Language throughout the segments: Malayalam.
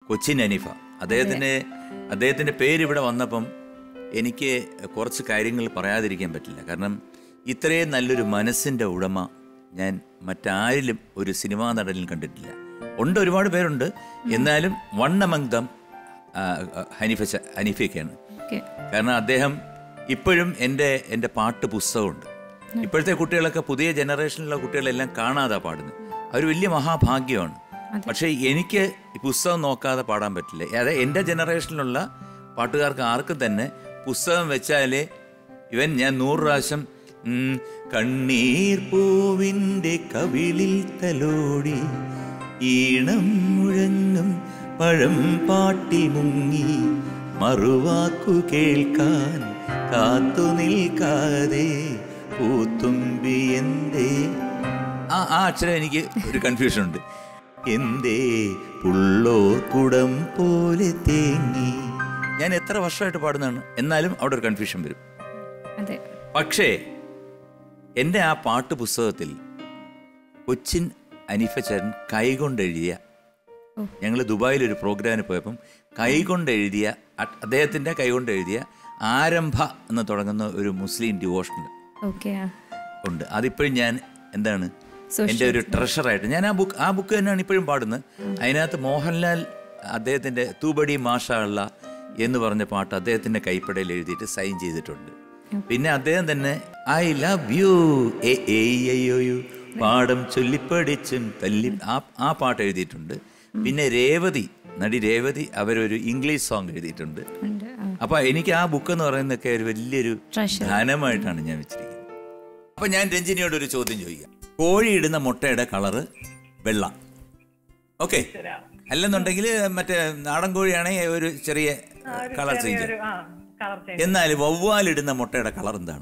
കൊച്ചിൻ അനീഫ അദ്ദേഹത്തിന് അദ്ദേഹത്തിൻ്റെ പേര് ഇവിടെ വന്നപ്പം എനിക്ക് കുറച്ച് കാര്യങ്ങൾ പറയാതിരിക്കാൻ പറ്റില്ല കാരണം ഇത്രയും നല്ലൊരു മനസ്സിൻ്റെ ഉടമ ഞാൻ മറ്റാരിലും ഒരു സിനിമാ നടനിൽ കണ്ടിട്ടില്ല ഉണ്ട് ഒരുപാട് പേരുണ്ട് എന്നാലും വൺ അമംഗ് ദം ഹനീഫ ച- ഹനീഫയൊക്കെയാണ് ഓക്കെ കാരണം അദ്ദേഹം ഇപ്പോഴും എൻ്റെ എൻ്റെ പാട്ട് പുസ്തകമുണ്ട് ഇപ്പോഴത്തെ കുട്ടികളൊക്കെ പുതിയ ജനറേഷനിലുള്ള കുട്ടികളെല്ലാം കാണാതെ പാടുന്നത് അതൊരു വലിയ മഹാഭാഗ്യമാണ് പക്ഷേ എനിക്ക് ഈ പുസ്തകം നോക്കാതെ പാടാൻ പറ്റില്ല അതായത് എൻ്റെ ജനറേഷനിലുള്ള പാട്ടുകാർക്ക് ആർക്കും തന്നെ പുസ്തകം വെച്ചാലേ ഇവൻ ഞാൻ നൂറ് പ്രാവശ്യം ഉം, കണ്ണീർ പൂവിൻ്റെ കവിളിൽ തലോടി ഈണം മുഴങ്ങും പഴം പാട്ടിൽ മുങ്ങി മറുവാക്കു കേൾക്കാൻ കാത്തു നിൽക്കാതെ പൂത്തുമ്പി എന്തേ ആ ആ അക്ഷരം എനിക്ക് ഒരു കൺഫ്യൂഷൻ ഉണ്ട് എന്തേ പുള്ളോർ കുടം പോലെ തേങ്ങി ഞാൻ എത്ര വർഷമായിട്ട് പാടുന്നതാണ് എന്നാലും അവിടെ ഒരു കൺഫ്യൂഷൻ വരും അതെ പക്ഷേ എൻ്റെ ആ പാട്ട് പുസ്തകത്തിൽ കൊച്ചിൻ അനിഫച്ചരൻ കൈകൊണ്ടെഴുതിയ ഓ. ഞങ്ങൾ ദുബായിൽ ഒരു പ്രോഗ്രാമിന് പോയപ്പം കൈകൊണ്ടെഴുതിയ അ- അദ്ദേഹത്തിൻ്റെ കൈകൊണ്ടെഴുതിയ ആരംഭ എന്ന് തുടങ്ങുന്ന ഒരു മുസ്ലിം ഡിവോഷൻ ഓക്കെ ആ ഉണ്ട് അതിപ്പോഴും ഞാൻ എന്താണ് Social എൻ്റെ ഒരു ട്രഷറായിട്ട് ഞാൻ ആ ബുക്ക് ആ ബുക്ക് തന്നെയാണ് ഇപ്പോഴും പാടുന്നത് അതിനകത്ത് മോഹൻലാൽ അദ്ദേഹത്തിൻ്റെ തൂബടി മാഷാള്ള എന്ന് പറഞ്ഞ പാട്ട് അദ്ദേഹത്തിൻ്റെ കൈപ്പടയിൽ എഴുതിയിട്ട് സൈൻ ചെയ്തിട്ടുണ്ട് പിന്നെ അദ്ദേഹം തന്നെ ഐ ലവ് യു യു പാഠം ചൊല്ലിപ്പടിച്ചും തല്ലി ആ ആ പാട്ട് എഴുതിയിട്ടുണ്ട് പിന്നെ രേവതി നടി രേവതി അവരൊരു ഇംഗ്ലീഷ് സോങ് എഴുതിയിട്ടുണ്ട് ഉണ്ട് ആ അപ്പൊ എനിക്ക് ആ ബുക്ക് എന്ന് പറയുന്നതൊക്കെ ഒരു വലിയൊരു Treasure. ധനമായിട്ടാണ് ഞാൻ വെച്ചിരിക്കുന്നത് അപ്പൊ ഞാൻ രഞ്ജിനിയോട് ഒരു ചോദ്യം ചോദിക്കാം കോഴി ഇടുന്ന മുട്ടയുടെ കളറ് വെള്ള ഓക്കെ അല്ലെന്നുണ്ടെങ്കിൽ മറ്റേ നാടൻ കോഴിയാണെങ്കിൽ ഒരു ചെറിയ കളർ ചേഞ്ച് ഒരു ആ കളർ ചേഞ്ച് എന്നാൽ വവ്വാലിടുന്ന മുട്ടയുടെ കളർ എന്താണ്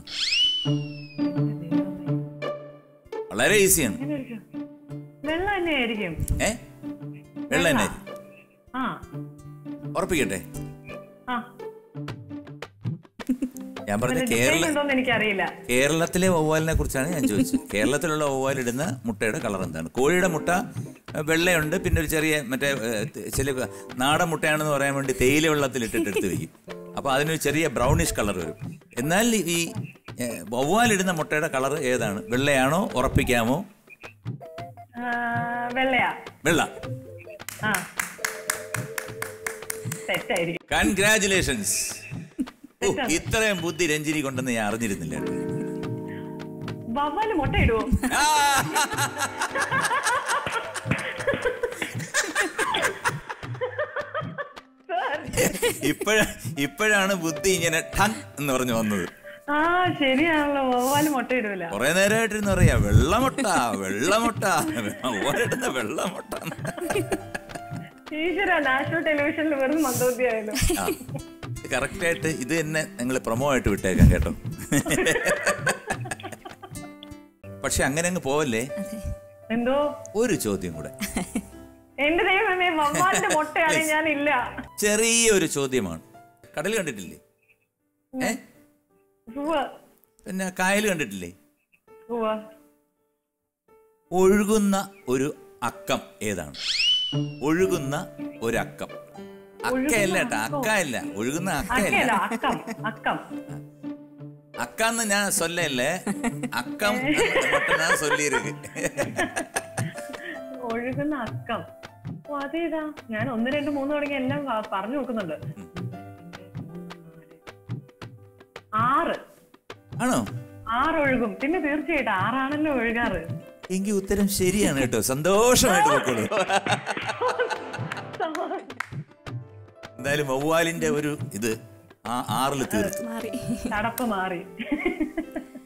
വളരെ ഈസിയാണ് വെള്ളം തന്നെ ആയിരിക്കും ഏ വെള്ള തന്നെ ആ ഉറപ്പിക്കട്ടെ ആ ഞാൻ പറഞ്ഞ കേരള ഉണ്ടോന്ന് എനിക്കറിയില്ല കേരളത്തിലെ വവ്വാലിനെ കുറിച്ചാണ് ഞാൻ ചോദിച്ചത് കേരളത്തിലുള്ള വവ്വാലിടുന്ന മുട്ടയുടെ കളർ എന്താണ് കോഴിയുടെ മുട്ട ഏഹ്, വെള്ളയുണ്ട് പിന്നെ ഒരു ചെറിയ മറ്റേ ഏഹ്, ത- ചില നാടൻ മുട്ടയാണെന്ന് പറയാൻ വേണ്ടി തേയില വെള്ളത്തിൽ ഇട്ടിട്ട് എടുത്ത് വെക്കും അപ്പോൾ അതിനൊരു ചെറിയ ബ്രൗണിഷ് കളർ വരും എന്നാൽ ഈ ഏഹ്, വവ്വാലിടുന്ന മുട്ടയുടെ കളർ ഏതാണ് വെള്ളയാണോ ഉറപ്പിക്കാമോ ആ, വെള്ളയാ വെള്ള ആ തെറ്റായിരിക്കും കൺഗ്രാചുലേഷൻസ് ഓ ഇത്രയും ബുദ്ധി രഞ്ജിനി കൊണ്ടെന്ന് ഞാൻ അറിഞ്ഞിരുന്നില്ല കേട്ടോ. വവ്വാല് മുട്ട ഇടുവോ ഇപ്പോഴ ഇപ്പോഴാണ് ബുദ്ധി ഇങ്ങനെ ടൺ എന്ന് പറഞ്ഞു വന്നത് ആ ശരിയാണല്ലോ വവ്വാല് മുട്ട ഇടൂല കുറെ നേരമായിട്ടിരുന്ന് പറയാ വെള്ളമുട്ട വെള്ളമുട്ട ഓരിടുന്ന വെള്ളമുട്ട ഈശ്വര നാഷണൽ ടെലിവിഷനിൽ വെറും മന്ദോദ്യായാലും കറക്റ്റ് ആയിട്ട് ഇത് തന്നെ നിങ്ങൾ പ്രൊമോ ആയിട്ട് വിട്ടേക്കാം കേട്ടോ പക്ഷെ അങ്ങനെ അങ്ങ് പോവല്ലേ എന്തോ ഒരു ചോദ്യം കൂടെ എന്റെ ദൈവമേ വവ്വാലിന്റെ മുട്ടയാണ് ഞാൻ ഇല്ല ചെറിയൊരു ചോദ്യമാണ് കടൽ കണ്ടിട്ടില്ലേ ഏ ഉവ്വ്, പിന്നെ കായൽ കണ്ടിട്ടില്ലേ ഉവ്വ്. ഒഴുകുന്ന ഒരു അക്കം ഏതാണ് ഒഴുകുന്ന ഒരു അക്കം അക്കയല്ല കേട്ടോ അക്കയല്ല ഒഴുകുന്ന അക്കയല്ല അക്കയല്ല അക്കം അക്കം அக்கான்னு நான் சொல்லல அக்கம் மட்டும் நான் சொல்லியிருக்கு ഒഴുകുന്ന അക്കം ഓ അതേതാ ഞാൻ ഒന്ന് രണ്ട് മൂന്ന് തുടങ്ങി എല്ലാം വ- പറഞ്ഞു നോക്കുന്നുണ്ട് ആറ് ആണോ ആറ് ഒഴുകും പിന്നെ തീർച്ചയായിട്ടും ആറാണല്ലോ ഒഴുകാറ് എങ്കിൽ ഉത്തരം ശരിയാണ് കേട്ടോ സന്തോഷമായിട്ട് പൊക്കോളൂ എന്തായാലും വവ്വാലിന്റെ ഒരു ഇത് ആ ആറിൽ തീർത്തു മാറി ചടപ്പ് മാറി